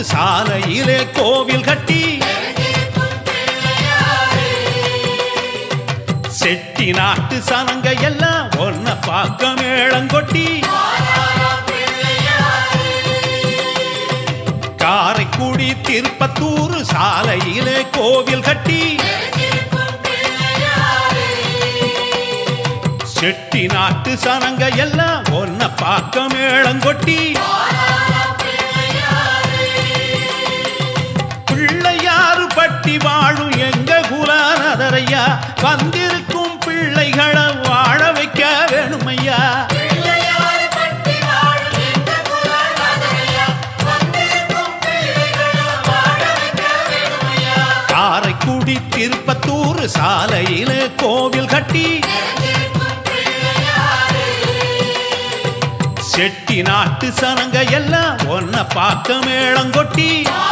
சாலையிலே கோவில் கட்டி செட்டி நாட்டு சனங்க எல்லாம் ஒன்ன பார்க்க மேளங்கொட்டி காரைக்குடி திருப்பத்தூர் சாலையிலே கோவில் கட்டி செட்டி நாட்டு சனங்க எல்லாம் ஒன்ன பார்க்க மேளங்கொட்டி பிள்ளையாறு பட்டி வாழும் எங்க குலானதரையா வந்திருக்கும் பிள்ளைகளை வாழ வைக்க வேணுமையா காரைக்குடி திருப்பத்தூர் சாலையில கோவில் கட்டி செட்டி நாட்டு சனங்க எல்லாம் ஒன்ன பார்க்க மேளங்கொட்டி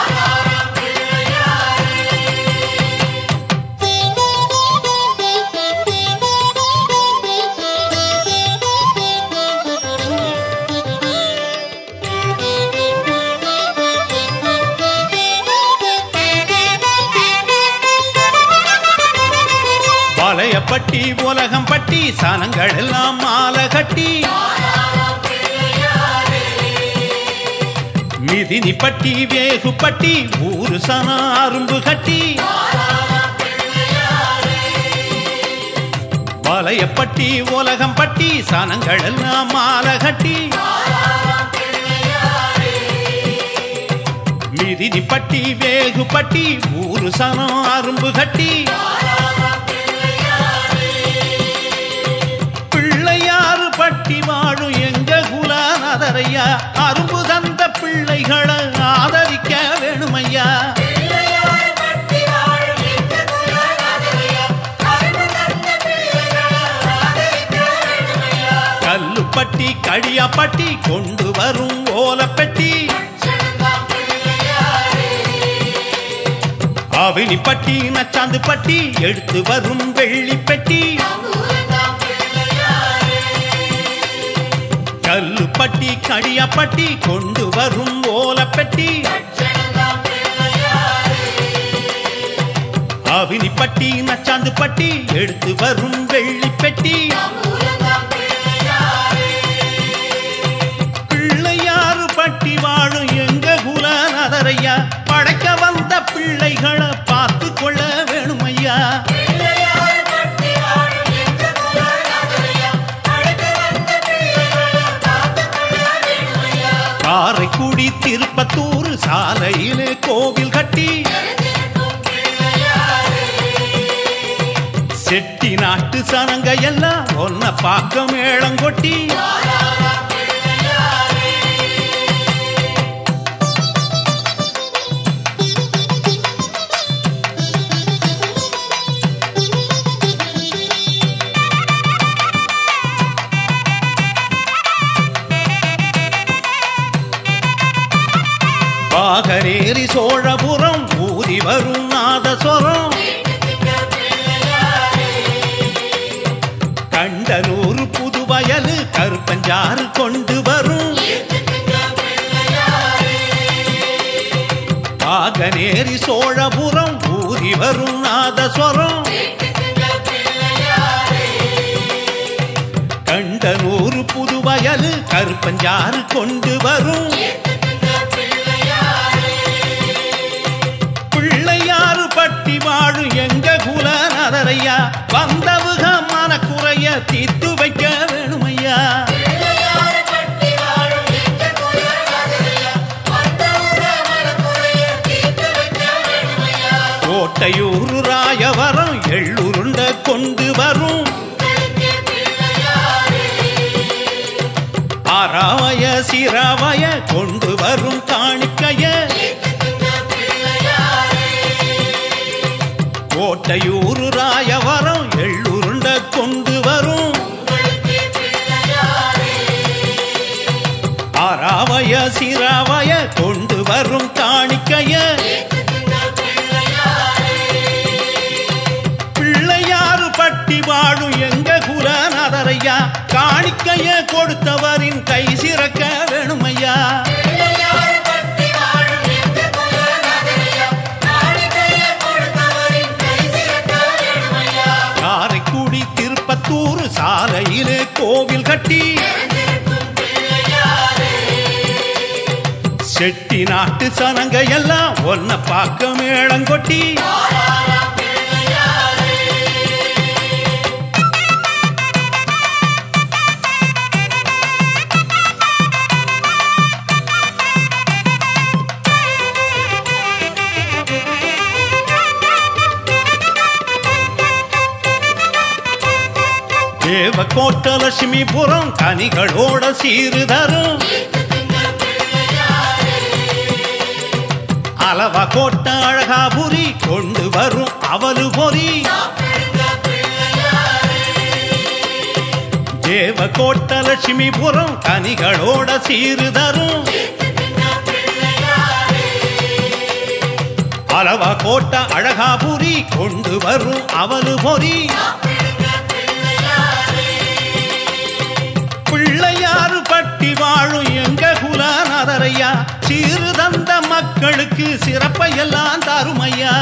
வளையப்பட்டி உலகம் பட்டி சனங்கள் எல்லாம் மாலை கட்டி மிதினி பட்டி வேகு பட்டி ஊரு சன அரும்பு கட்டி வளையப்பட்டி உலகம் பட்டி சனங்கள் எல்லாம் மாலை கட்டி மிதினி பட்டி வேகு பட்டி ஊரு சனம் அரும்பு கட்டி பிள்ளையாறு பட்டி வாழும் எங்க குலானதரையா அரும்பு தந்த பிள்ளைகளை ஆதரிக்க வேணுமையா கல்லுப்பட்டி கடியாப்பட்டி கொண்டு வரும் ஓலப்பெட்டி அவினிப்பட்டி நச்சாந்து பட்டி எடுத்து வரும் வெள்ளி பெட்டி கல்லுப்பட்டி கடியாப்பட்டி கொண்டு வரும் ஓலப்பெட்டி அவினிப்பட்டி நச்சாந்து பட்டி எடுத்து வரும் வெள்ளி பெட்டி பிள்ளையாறு பட்டி வாழும் எங்க குலநதரையா படைக்க வந்த பிள்ளைகளை பார்த்து கொள்ள வேணுமையா காரைக்குடி திருப்பத்தூர் சாலையிலே கோவில் கட்டி செட்டி நாட்டு சனங்க எல்லாம் ஒன்ன பார்க்க மேளங்கொட்டி பாகரேறி சோழபுரம் ஊதி வரும் நாதஸ்வரம் கண்டனூர் புதுவயலு கருப்பஞ்சாறு கொண்டு வரும் பாகனேரி சோழபுரம் ஊதி வரும் நாதஸ்வரம் கண்டனூர் புதுவயலு கருப்பஞ்சாறு கொண்டு வரும் பிள்ளையாறு பட்டி வாழும் எங்க குலநதரையா வந்தவுக மனக்குறைய தீர்த்து வைக்க வேணுமையா கோட்டையூர் ராயவரம் எள்ளுருண்ட கொண்டு வரும் அறாவய சிறாவய கொண்டு வரும் காணிக்கைய கோட்டையூர் ராயவரம் எள்ளுருண்ட கொண்டு வரும் அறாவய சிறாவய கொண்டு வரும் காணிக்கைய பிள்ளையாறு பட்டி வாழும் எங்க குலநதரையா காணிக்கைய கொடுத்தவரின் கை சிறக்க வேணுமையா பிள்ளையார் பட்டி வாழும் எங்க கட்டி செட்டி நாட்டு சனங்க எல்லாம் ஒன்ன பார்க்க மேளங்கொட்டி தேவ கோட்டலட்சுமிபுரம் கனிகளோட சீருதரும் அளவா கோட்ட அழகாபுரி கொண்டு வரும் அவலு பொறி தேவ கோட்டலட்சுமிபுரம் கனிகளோட சீருதரும் அளவா கோட்ட அழகாபுரி கொண்டு வரும் அவலு பொறி பிள்ளையாறு பட்டி வாழும் எங்க குலநாதரையா சீறு தந்த மக்களுக்கு சிறப்பை எல்லாம் தருமையா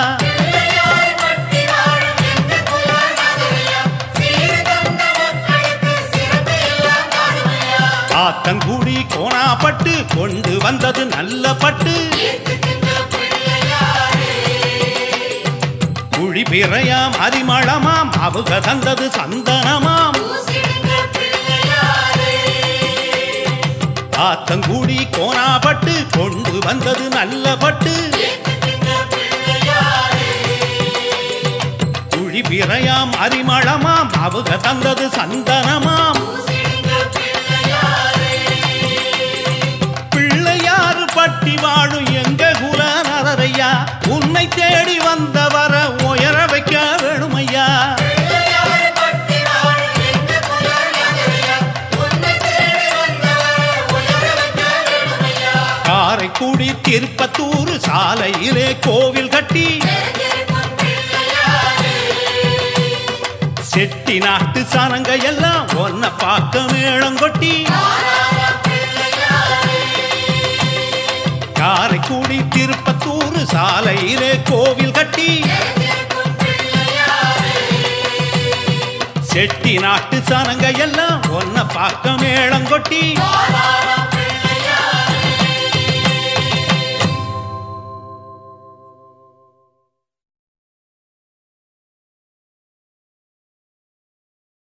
ஆத்தங்குடி கோணாப்பட்டு கொண்டு வந்தது நல்ல பட்டு குழி பிறையாம் அரிமளமாம் அவங்க தந்தது சந்தனமாம் ஆத்தங்குடி கோணாப்பட்டு கொண்டு வந்தது நல்ல பட்டு குழி பிறையாம் அரிமளமாம் அவங்க தந்தது சந்தனமாம் பிள்ளையாறு பட்டி வாழும் எங்க குலநரையா உன்னை தேடி வந்தவர உயர வைக்க வேணுமையா காரைக்குடி திருப்பத்தூர் சாலையிலே கோவில் கட்டி செட்டி நாட்டு சனங்க எல்லாம் ஒன்ன பார்க்க மேளம் கொட்டி காரைக்குடி திருப்பத்தூர் சாலையிலே கோவில் கட்டி செட்டி நாட்டு சனங்க எல்லாம் ஒன்ன பார்க்க மேளம் கொட்டி